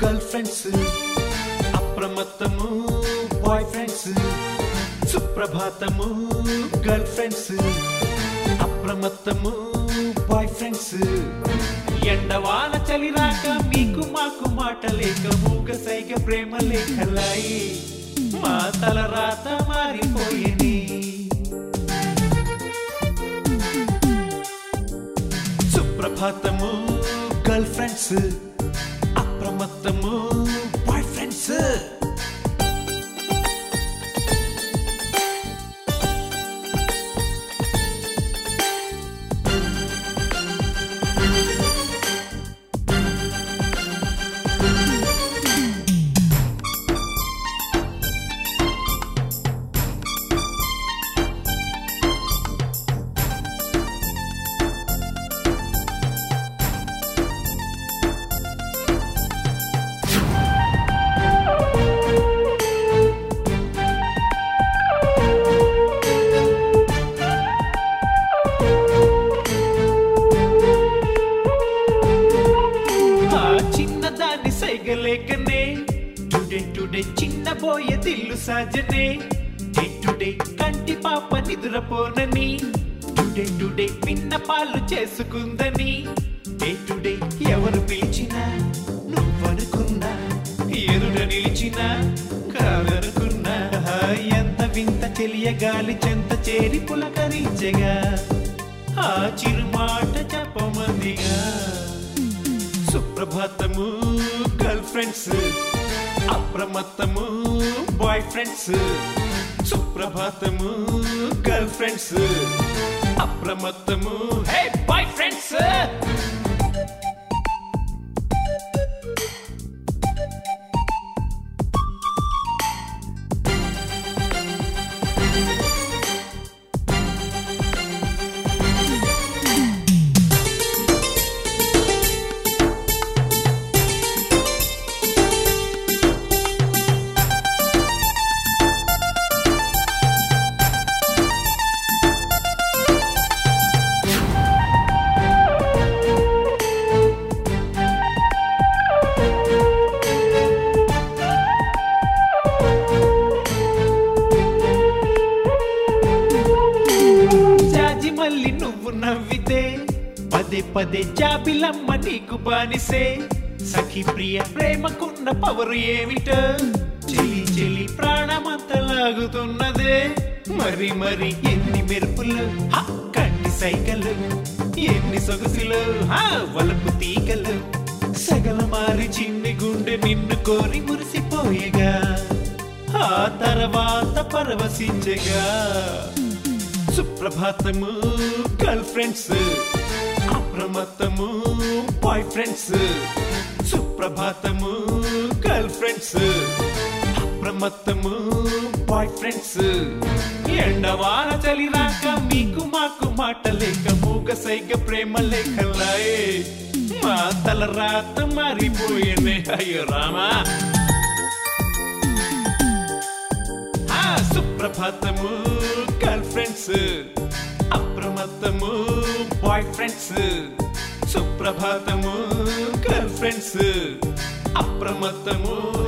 girl girlfriends అప్రమత్తము boyfriends సుప్రభాతము girlfriends అప్రమత్తము బాయ్ ఫ్రెండ్స్ ఎండవాన చలిరాక మీకు మాకు మాట లేక మూగ సైగ ప్రేమ లేఖలాయి మా తల రాత మారిపోయింది సుప్రభాతము గర్ల్ ఫ్రెండ్స్ అప్రమత్తము బాయ్ ఫ్రెండ్స్ ఆ చిన్నదాన్ని సైగలేకనే టుడే టుడే చిన్న పోయే దిల్లు సాజనే డే టుడే కంటి పాప నిద్రపోనని టుడే టుడే పిన్న పాలు చేసుకుందని డే టుడే ఎవరు పిలిచినా నువ్వనుకున్నా ఎదుట నిలిచినా కాదనుకున్నా ఎంత వింత తెలియగాలి చెంత చేరి పులకరించగా ఆ చిరుమాట చెప్పమందిగా సుప్రభాతము గర్ల్ ఫ్రెండ్స్ అప్రమత్తము బాయ్ ఫ్రెండ్స్ సుప్రభాతము గర్ల్ ఫ్రెండ్స్ అప్రమత్తము హే బాయ్ ఫ్రెండ్స్ జాజి మల్లి నువ్వు నవ్వితే పదే పదే జాబిలమ్మ నీకు బానిసే సఖి ప్రియ ప్రేమకున్న పవరు ఏమిటో చెలి చెలి ప్రాణమంత లాగుతున్నదే మరి మరి ఎన్ని మెరుపులు హ, కంటి సైకలు ఎన్ని సొగసులు హ, వలపు తీగలు సగల మారి చిన్ని గుండె నిన్ను కోరి మురిసిపోయేగా ఆ తర్వాత పరవశించగా సుప్రభాతము గర్ల్ ఫ్రెండ్స్ అప్రమత్తము బాయ్ ఫ్రెండ్స్ సుప్రభాతము గర్ల్ ఫ్రెండ్స్ అప్రమత్తము బాయ్ ఫ్రెండ్స్ ఎండవాన చలిరాక మీకు మాకు మాట లేక మూగ సైగ ప్రేమ లేఖలాయే మా తల రాత మారిపోయేనే అయ్యో రామా ఆ సుప్రభాతము గర్ల్ ఫ్రెండ్స్ అప్రమత్తము బాయ్ ఫ్రెండ్స్ సుప్రభాతము గర్ల్ ఫ్రెండ్స్ అప్రమత్తము